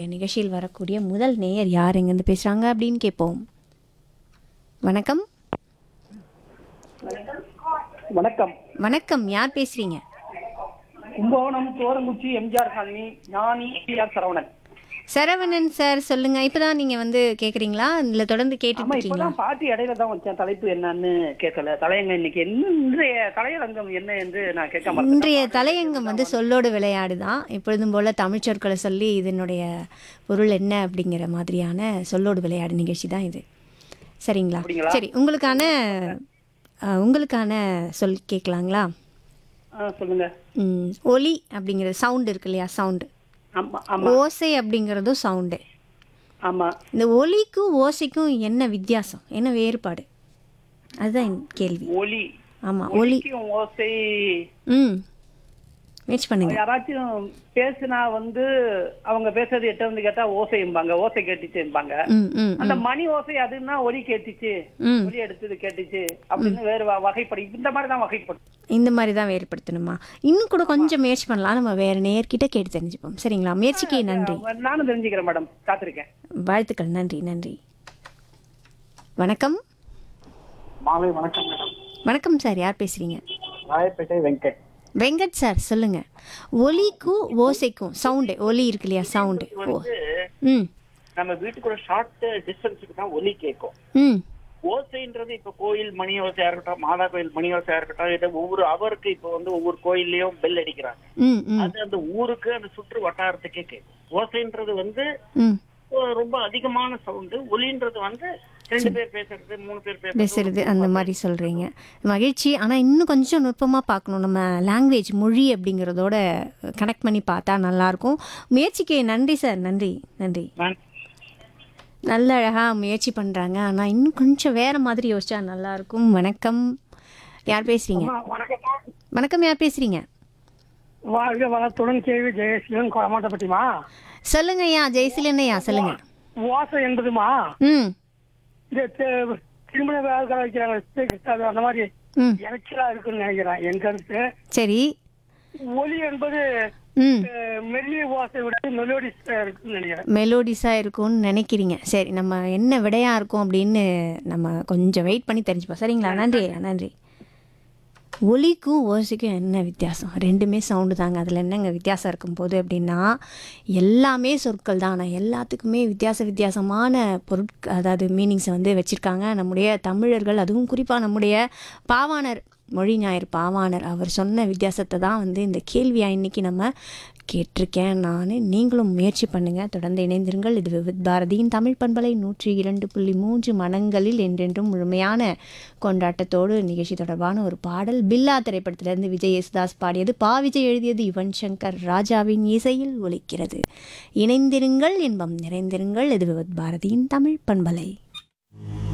நிகழ்ச்சியில் வரக்கூடிய முதல் நேயர் யார் எங்கேருந்து பேசுகிறாங்க அப்படின்னு கேட்போம் வணக்கம் வணக்கம் வணக்கம் யார் பேசுகிறீங்க Kumbakonam Thoranguchi MGR colony Gnani R Saravanan Saravanan sir சொல்லுங்க இப்பதான் நீங்க வந்து கேக்குறீங்களா இல்ல தொடர்ந்து கேட்டுட்டு ஆமா இருக்கீங்களா இப்பதான் பாட்டி இடையில தான் வச்சேன் தலைப்பு என்னன்னு கேட்கல தலையங்க இன்னைக்கு என்ன இன்றைய தலையரங்கம் என்ன என்று நான் கேட்க மாட்டேன் இன்றைய தலையங்கம் வந்து சொல்லோடு விளையாடு தான் எப்பொழுதும் போல தமிழ் சொற்களை சொல்லி இதனுடைய பொருள் என்ன அப்படிங்கிற மாதிரியான சொல்லோடு விளையாடு நிகழ்ச்சி தான் இது சரிங்களா அப்படிங்களா? சரி உங்களுக்கான அஹ், உங்களுக்கான சொல் கேட்கலாங்களா ஆ, சொல்லுங்க ம், ஒலி அப்படிங்கிறது சவுண்டு இருக்கு இல்லையா சவுண்டு ஆமா ஆமா ஓசை அப்படிங்கிறதும் சவுண்டு ஆமா இந்த ஒலிக்கும் ஓசைக்கும் என்ன வித்தியாசம் என்ன வேறுபாடு அதுதான் என் கேள்வி ஒலி ஆமாம் ஒலி ஒலிக்கும் ஓசை ம் முயற்சி பண்ணுங்க யாராச்சும் பேசுனா வந்து அவங்க பேசுறது எட்ட வந்து கேட்டா ஓசைம்பாங்க ஓசை கேட்டுச்சும்பாங்க ம் ம் அந்த மணி ஓசை அதுன்னா ஒலி கேட்டுச்சு ம் ஒலி எடுத்தது கேட்டுச்சு அப்படின்னு வேறு வ- வகைப்படி இந்த மாதிரி தான் வகைப்படும் இந்த மாதிரி தான் வேறுபடுத்தணுமா இன்னும் கூட கொஞ்சம் முயற்சி பண்ணலாம் நம்ம வேற நேர்கிட்ட கேட்டு தெரிஞ்சுப்போம் சரிங்களா முயற்சிக்கு நன்றி நானும் தெரிஞ்சுக்கிறேன் மேடம் காத்திருக்கேன் வாழ்த்துக்கள் நன்றி நன்றி வணக்கம் மாலை வணக்கம் மேடம் வணக்கம் சார் யார் பேசுறீங்க ராயப்பேட்டை வெங்கட் வெங்கட் சார் சொல்லுங்க ஒலிக்கும் ஓசைக்கும் சவுண்டு ஒலி இருக்கு இல்லையா சவுண்டு ஓ ம் நம்ம வீட்டுக்குள்ள ஷார்ட் டிஸ்டன்ஸுக்கு தான் ஒலி கேட்கும் ம் ஓசைன்றது இப்ப கோயில் மணி ஓசையா இருக்கட்டும் மாதா கோயில் மணி ஓசையா இருக்கட்டும் இது ஒவ்வொரு அவருக்கு இப்ப வந்து ஒவ்வொரு கோயில்லயும் பெல் அடிக்கிறாங்க ம் ம் அது அந்த ஊருக்கு அந்த சுற்று வட்டாரத்துக்கே கேட்கும் ஓசைன்றது வந்து ம் அஹ், ரொம்ப அதிகமான சவுண்டு ஒலின்றது வந்து ரெண்டு பேர் பேசுறது மூணு பேர் பேசுறது பேசுறது அந்த மாதிரி சொல்கிறீங்க மகிழ்ச்சி ஆனால் இன்னும் கொஞ்சம் நுட்பமாக பார்க்கணும் நம்ம லாங்குவேஜ் மொழி அப்படிங்கிறதோட கனெக்ட் பண்ணி பார்த்தா நல்லாயிருக்கும் முயற்சிக்கு நன்றி சார் நன்றி நன்றி நான் நல்ல அழகாக முயற்சி பண்ணுறாங்க ஆனால் இன்னும் கொஞ்சம் வேறு மாதிரி யோசிச்சா நல்லாயிருக்கும் வணக்கம் யார் பேசுகிறீங்க வணக்கம் வணக்கம் யார் பேசுகிறீங்க வாழ்க வளத்துடன் கேள்வி ஜெயசீலன் கொடமாட்டப்பட்டிமா சொல்லுங்க ஐயா ஜெயசீலன் ஐயா சொல்லுங்க ஓசை என்பதுமா ம் இந்த தி- திருமண வேலை வைக்கிறாங்க speakers அது அந்த மாதிரி ம் இறைச்சலா இருக்குன்னு நினைக்கிறேன் என் கருத்து சரி ஒலி என்பது ம் அஹ், மெல்லிய ஓசை விட மெலோடிஸ் இருக்குன்னு நினைக்கிறேன் மெலோடிஸாக இருக்கும்னு நினைக்கிறீங்க சரி நம்ம என்ன விடையாக இருக்கும் அப்படின்னு நம்ம கொஞ்சம் வெயிட் பண்ணி தெரிஞ்சுப்போம் சரிங்களா நன்றி ஐயா நன்றி ஒலிக்கும் ஓசைக்கும் என்ன வித்தியாசம் ரெண்டுமே சவுண்டு தாங்க அதில் என்னங்க வித்தியாசம் இருக்கும் போது அப்படின்னா எல்லாமே சொற்கள் தான் ஆனால் எல்லாத்துக்குமே வித்தியாச வித்தியாசமான பொருட்க அதாவது மீனிங்ஸை வந்து வச்சுருக்காங்க நம்முடைய தமிழர்கள் அதுவும் குறிப்பாக நம்முடைய பாவாணர் மொழி ஞாயிறு பாவாணர் அவர் சொன்ன வித்தியாசத்தை தான் வந்து இந்த கேள்வியாக இன்னைக்கு நம்ம கேட்டிருக்கேன் நான் நீங்களும் முயற்சி பண்ணுங்கள் தொடர்ந்து இணைந்திருங்கள் இது விவித் பாரதியின் தமிழ் பண்பலை நூற்றி இரண்டு புள்ளி மூன்று மனங்களில் என்றென்றும் முழுமையான கொண்டாட்டத்தோடு நிகழ்ச்சி தொடர்பான ஒரு பாடல் பில்லா திரைப்படத்திலிருந்து விஜய் யேசுதாஸ் பாடியது பா விஜய் எழுதியது யுவன் சங்கர் ராஜாவின் இசையில் ஒலிக்கிறது இணைந்திருங்கள் இன்பம் நிறைந்திருங்கள் இது விவித் பாரதியின் தமிழ் பண்பலை